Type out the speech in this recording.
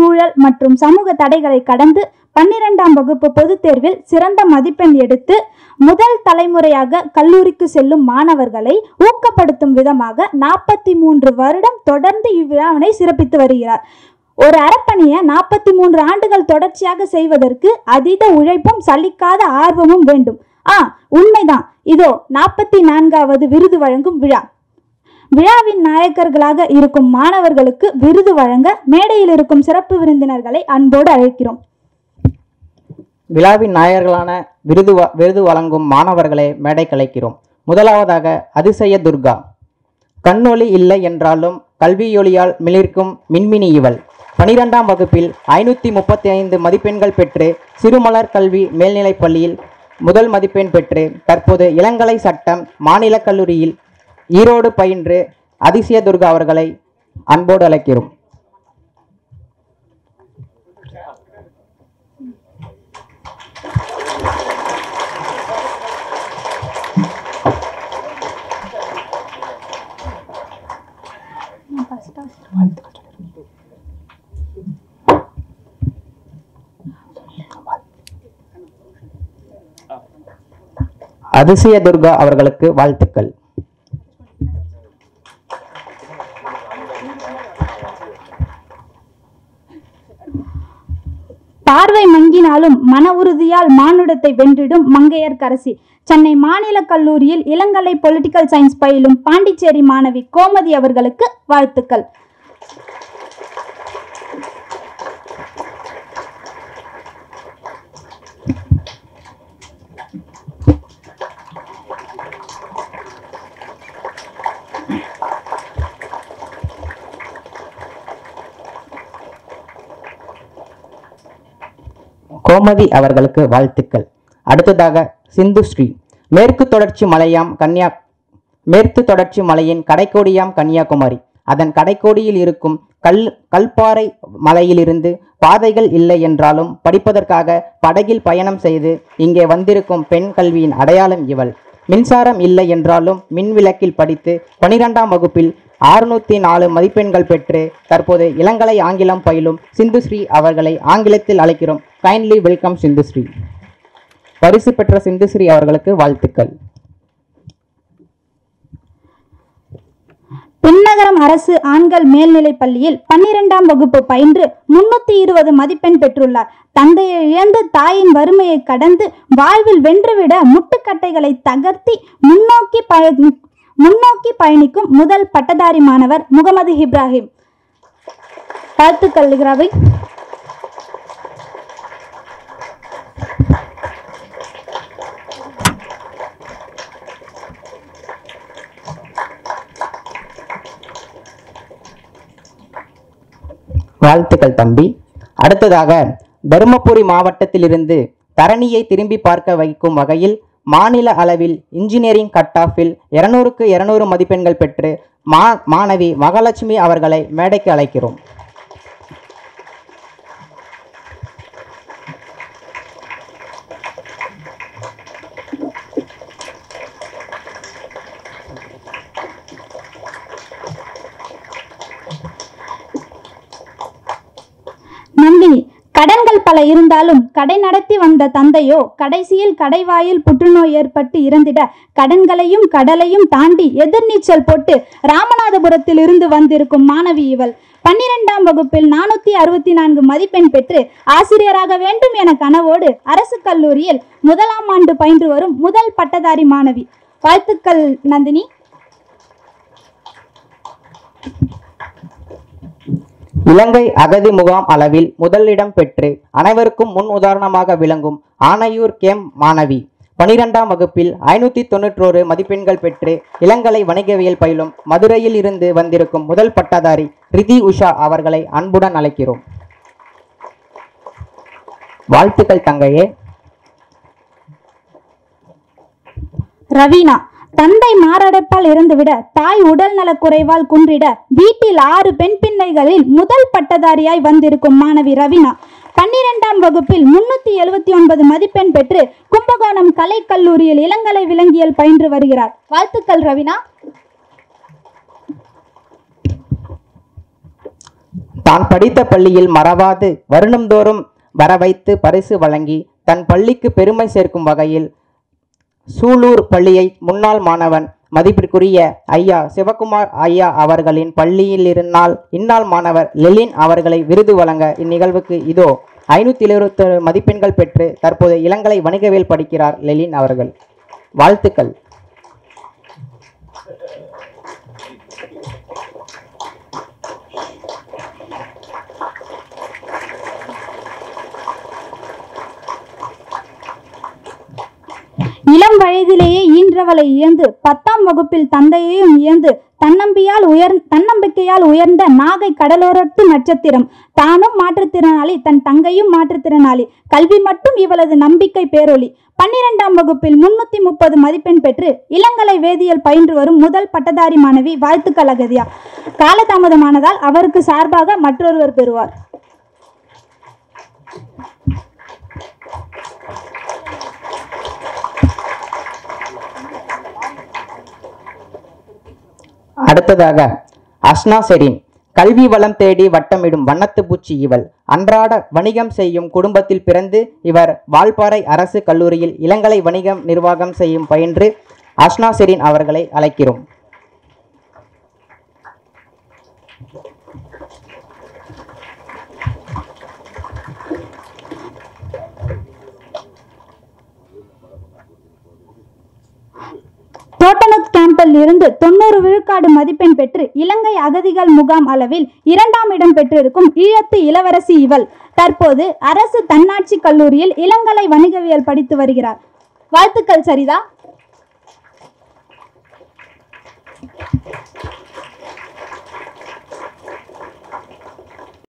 சூழல் மற்றும் சமூக தடைகளை கடந்து பன்னிரெண்டாம் வகுப்பு பொதுத் தேர்வில் சிறந்த மதிப்பெண் எடுத்து முதல் தலைமுறையாக கல்லூரிக்கு செல்லும் மாணவர்களை ஊக்கப்படுத்தும் விதமாக நாற்பத்தி மூன்று வருடம் தொடர்ந்து இவ்விழாவினை சிறப்பித்து வருகிறார் ஒரு அறப்பணியை நாற்பத்தி மூன்று ஆண்டுகள் தொடர்ச்சியாக செய்வதற்கு அதீத உழைப்பும் சலிக்காத ஆர்வமும் வேண்டும் ஆ உண்மைதான் இதோ நாற்பத்தி நான்காவது விருது வழங்கும் விழா விழாவின் நாயக்கர்களாக இருக்கும் மாணவர்களுக்கு விருது வழங்க மேடையில் இருக்கும் சிறப்பு விருந்தினர்களை அன்போடு அழைக்கிறோம் விழாவின் நாயகர்களான விருது வ- விருது வழங்கும் மாணவர்களை மேடை கலைக்கிறோம் முதலாவதாக அதிசய துர்கா கண்ணொளி இல்லை என்றாலும் கல்வியொலியால் மிளிர்க்கும் மின்மினி இவள் பனிரெண்டாம் வகுப்பில் ஐநூற்றி முப்பத்தி ஐந்து மதிப்பெண்கள் பெற்று சிறுமலர் கல்வி மேல்நிலைப் பள்ளியில் முதல் மதிப்பெண் பெற்று தற்போது இளங்கலை சட்டம் மாநில கல்லூரியில் ஈரோடு பயின்று அதிசய துர்கா அவர்களை அன்போடு அழைக்கிறோம் அதிசய துர்கா அவர்களுக்கு வாழ்த்துக்கள் பார்வை மங்கினாலும் மன உறுதியால் மானுடத்தை வென்றிடும் மங்கையர்க்கரசி சென்னை மாநில கல்லூரியில் இளங்கலை பொலிட்டிக்கல் சயின்ஸ் பயிலும் பாண்டிச்சேரி மாணவி கோமதி அவர்களுக்கு வாழ்த்துக்கள் கோமதி அவர்களுக்கு வாழ்த்துக்கள் அடுத்ததாக சிந்து ஸ்ரீ மேற்கு தொடர்ச்சி மலையாம் கன்னியா மேற்கு தொடர்ச்சி மலையின் கடைக்கோடியாம் கன்னியாகுமரி அதன் கடைக்கோடியில் இருக்கும் கல் கல்பாறை மலையிலிருந்து பாதைகள் இல்லை என்றாலும் படிப்பதற்காக படகில் பயணம் செய்து இங்கே வந்திருக்கும் பெண் கல்வியின் அடையாளம் இவள் மின்சாரம் இல்லை என்றாலும் மின் விளக்கில் படித்து பனிரெண்டாம் வகுப்பில் அறுநூத்தி நாலு மதிப்பெண்கள் பெற்று தற்போது இளங்கலை ஆங்கிலம் பயிலும் சிந்துஸ்ரீ அவர்களை ஆங்கிலத்தில் அழைக்கிறோம் கைண்ட்லி வெல்கம் சிந்துஸ்ரீ பரிசு பெற்ற சிந்துஸ்ரீ அவர்களுக்கு வாழ்த்துக்கள் பின்னகரம் அரசு ஆண்கள் மேல்நிலைப் பள்ளியில் பன்னிரெண்டாம் வகுப்பு பயின்று முன்னூத்தி இருபது மதிப்பெண் பெற்றுள்ளார் தந்தையை இழந்து தாயின் வறுமையை கடந்து வாழ்வில் வென்றுவிட முட்டுக்கட்டைகளை தகர்த்தி முன்னோக்கி பய முன்னோக்கி பயணிக்கும் முதல் பட்டதாரி மாணவர் முகமது இப்ராஹிம் வாழ்த்துக்கள் இக்ராவை வாழ்த்துக்கள் தம்பி அடுத்ததாக தருமபுரி மாவட்டத்திலிருந்து தரணியை திரும்பி பார்க்க வைக்கும் வகையில் மாநில அளவில் இன்ஜினியரிங் கட் ஆஃபில் இருநூறுக்கு இருநூறு மதிப்பெண்கள் பெற்று மா மாணவி மகாலட்சுமி அவர்களை மேடைக்கு அழைக்கிறோம் நந்தினி கடன்கள் பல இருந்தாலும் கடை நடத்தி வந்த தந்தையோ கடைசியில் கடைவாயில் புற்றுநோய் ஏற்பட்டு இறந்திட கடன்களையும் கடலையும் தாண்டி எதிர்நீச்சல் போட்டு ராமநாதபுரத்தில் இருந்து வந்திருக்கும் மாணவி இவள் பன்னிரெண்டாம் வகுப்பில் நானூத்தி அறுபத்தி நான்கு மதிப்பெண் பெற்று ஆசிரியராக வேண்டும் என கனவோடு அரசு கல்லூரியில் முதலாம் ஆண்டு பயின்று வரும் முதல் பட்டதாரி மாணவி வாழ்த்துக்கள் நந்தினி இலங்கை அகதி முகாம் அளவில் முதலிடம் பெற்று அனைவருக்கும் முன் உதாரணமாக விளங்கும் ஆனையூர் கேம் மாணவி பனிரெண்டாம் வகுப்பில் ஐநூற்றி தொண்ணூற்றோரு மதிப்பெண்கள் பெற்று இளங்கலை வணிகவியல் பயிலும் மதுரையில் இருந்து வந்திருக்கும் முதல் பட்டதாரி ரிதி உஷா அவர்களை அன்புடன் அழைக்கிறோம் வாழ்த்துக்கள் தங்கையே ரவீனா தந்தை மாரடைப்பால் இறந்துவிட தாய் உடல் நலக்குறைவால் குன்றிட வீட்டில் ஆறு பெண் பிள்ளைகளில் முதல் பட்டதாரியாய் வந்திருக்கும் மாணவி ரவீனா பன்னிரெண்டாம் வகுப்பில் முன்னூத்தி எழுபத்தி ஒன்பது மதிப்பெண் பெற்று கும்பகோணம் கலைக்கல்லூரியில் இளங்கலை விலங்கியல் பயின்று வருகிறார் வாழ்த்துக்கள் ரவீனா தான் படித்த பள்ளியில் மறவாது வருணந்தோறும் வர வைத்து பரிசு வழங்கி தன் பள்ளிக்கு பெருமை சேர்க்கும் வகையில் சூலூர் பள்ளியை முன்னாள் மாணவன் மதிப்பிற்குரிய ஐயா சிவகுமார் ஐயா அவர்களின் பள்ளியில் இருந்தால் இந்நாள் மாணவர் லெலின் அவர்களை விருது வழங்க இந்நிகழ்வுக்கு இதோ ஐநூத்தி எழுபத்தொரு மதிப்பெண்கள் பெற்று தற்போது இளங்கலை வணிகவியல் படிக்கிறார் லெலின் அவர்கள் வாழ்த்துக்கள் இளம் வயதிலேயே ஈன்றவளை இயந்து பத்தாம் வகுப்பில் தந்தையையும் இயந்து தன்னம்பியால் உயர் தன்னம்பிக்கையால் உயர்ந்த நாகை கடலோரத்து நட்சத்திரம் தானும் மாற்றுத்திறனாளி தன் தங்கையும் மாற்றுத்திறனாளி கல்வி மட்டும் இவளது நம்பிக்கை பேரொளி பன்னிரெண்டாம் வகுப்பில் முன்னூத்தி முப்பது மதிப்பெண் பெற்று இளங்கலை வேதியியல் பயின்று வரும் முதல் பட்டதாரி மாணவி வாழ்த்துக்கள் அகதியா காலதாமதமானதால் அவருக்கு சார்பாக மற்றொருவர் பெறுவார் அடுத்ததாக அஸ்னா செரீன் கல்வி வளம் தேடி வட்டமிடும் வண்ணத்து பூச்சி இவள் அன்றாட வணிகம் செய்யும் குடும்பத்தில் பிறந்து இவர் வால்பாறை அரசு கல்லூரியில் இளங்கலை வணிகம் நிர்வாகம் செய்யும் பயின்று அஸ்னா செரீன் அவர்களை அழைக்கிறோம் தோட்டனத் கேம்பில் இருந்து தொண்ணூறு விழுக்காடு மதிப்பெண் பெற்று இலங்கை அகதிகள் முகாம் அளவில் இரண்டாம் இடம் பெற்றிருக்கும் ஈழத்து இளவரசி இவள் தற்போது அரசு தன்னாட்சி கல்லூரியில் இளங்கலை வணிகவியல் படித்து வருகிறார் வாழ்த்துக்கள் சரிதா